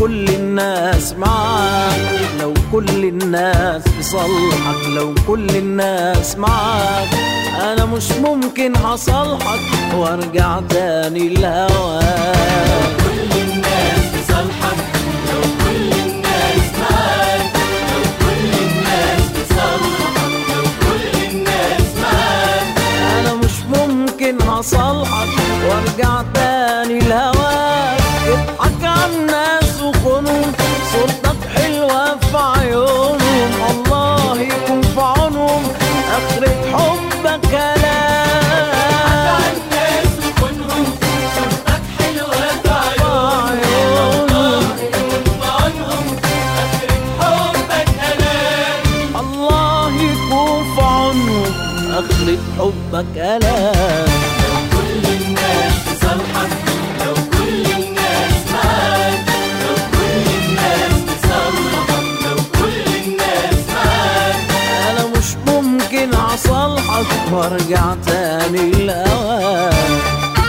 كل الناس معاك لو كل الناس بصلحك لو كل الناس معاك انا مش ممكن هصالحك وارجع تاني لهواك كل الناس بصالحك لو كل الناس معاك لو كل الناس بصالحك لو كل الناس معاك انا مش ممكن هصالحك وارجع تاني لهواك اضحك على الناس وخونهم صورتك حلوة في عيونهم الله يكون في عونهم اخرة حبك كلام الناس وكونهم صورتك حلوة في عيونهم عيونهم آخرة حبك ألام الله يكون في عونهم اخرة حبك كلام كل الناس بصالحك لو كل الناس معاك لو كل الناس بصالحك لو كل الناس معاك انا مش ممكن اصالحك وارجع تاني لهواك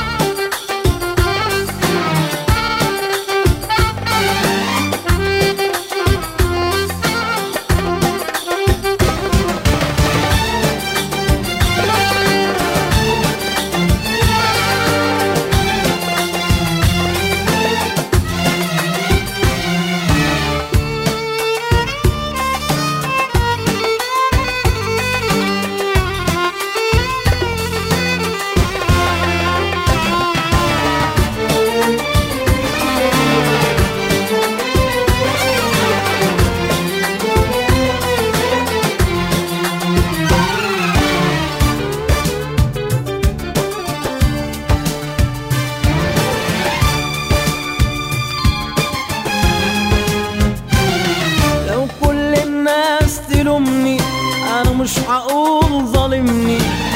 لو كل الناس تلومني انا مش هقول ظالمني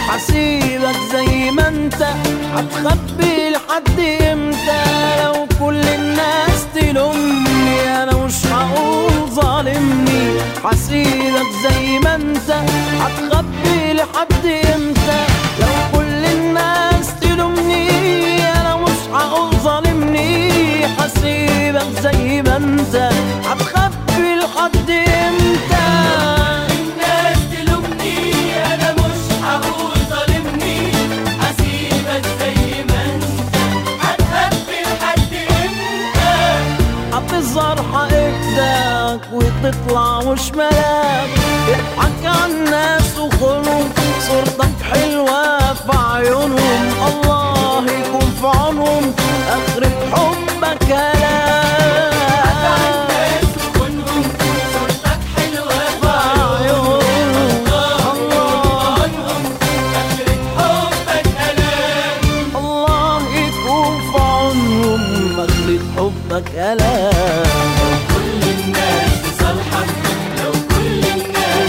هسيبك زي ما انت هتخبي لحد امتى لو كل الناس تلومني انا مش هقول ظالمني هسيبك زي ما انت هتخبي لحد امتى لو كل الناس تلومني انا مش هقول ظالمني هسيبك زي ما انت هتخبي لحد امتى الناس تلومني أنا مش هقول ظالمني هسيبك زي ما أنت هتخبي لحد إمتى هتظهر حقيقتك وتطلع مش ملاك اضحك على الناس وخونهم صورتك حلوة في عيونهم الله يكون في عونهم اخرة حبك كلام الناس وكونهم صورتك حلوة في عيونهم الله عنهم آخرة حبك ألام الله يكون في عونهم اخرة حبك كلام كل الناس بصالحك لو كل الناس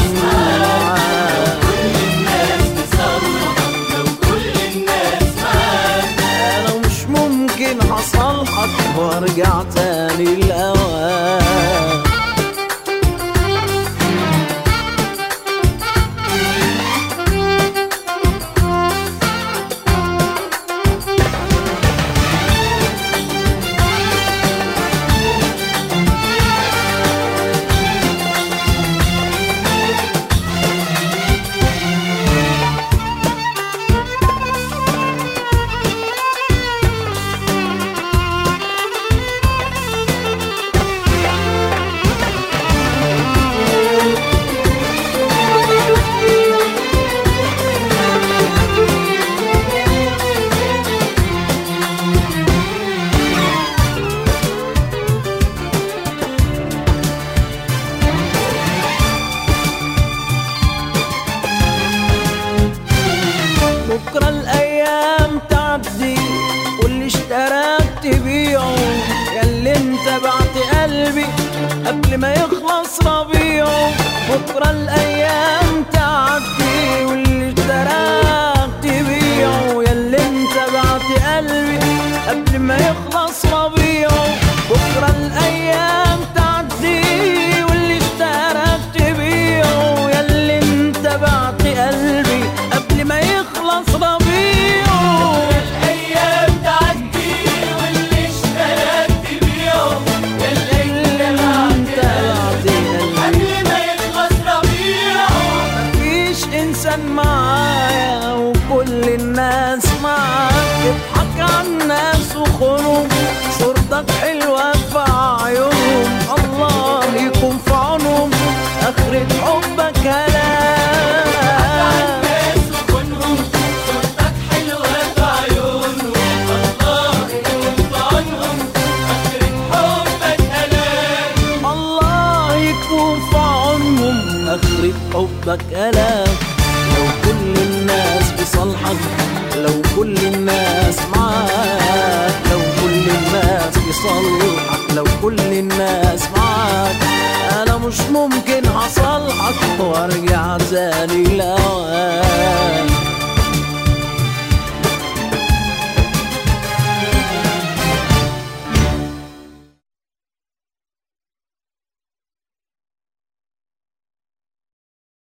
معاك كل الناس بصالحك لو كل الناس معاك انا مش ممكن هصالحك وارجع تاني لهواك بكرة الأيام تعدي واللي اشتراك تبيعه يا اللي انت بعت قلبي قبل ما يخلص ربيعه بكرة الأيام تعدي واللي اشتراك تبيعه يا اللي انت بعت قلبي قبل ما يخلص ربيعه بكرة الأيام تعدي واللي اشتراك تبيعه يا اللي انت بعت قلبي قبل ما يخلص ربيعه الأيام تعدي واللي اشتراك تبيعه اخري حبك الام لو كل الناس بصالحك لو كل الناس معاك لو كل الناس بصالحك لو كل الناس معاك انا مش ممكن هصالحك وارجع تاني لواك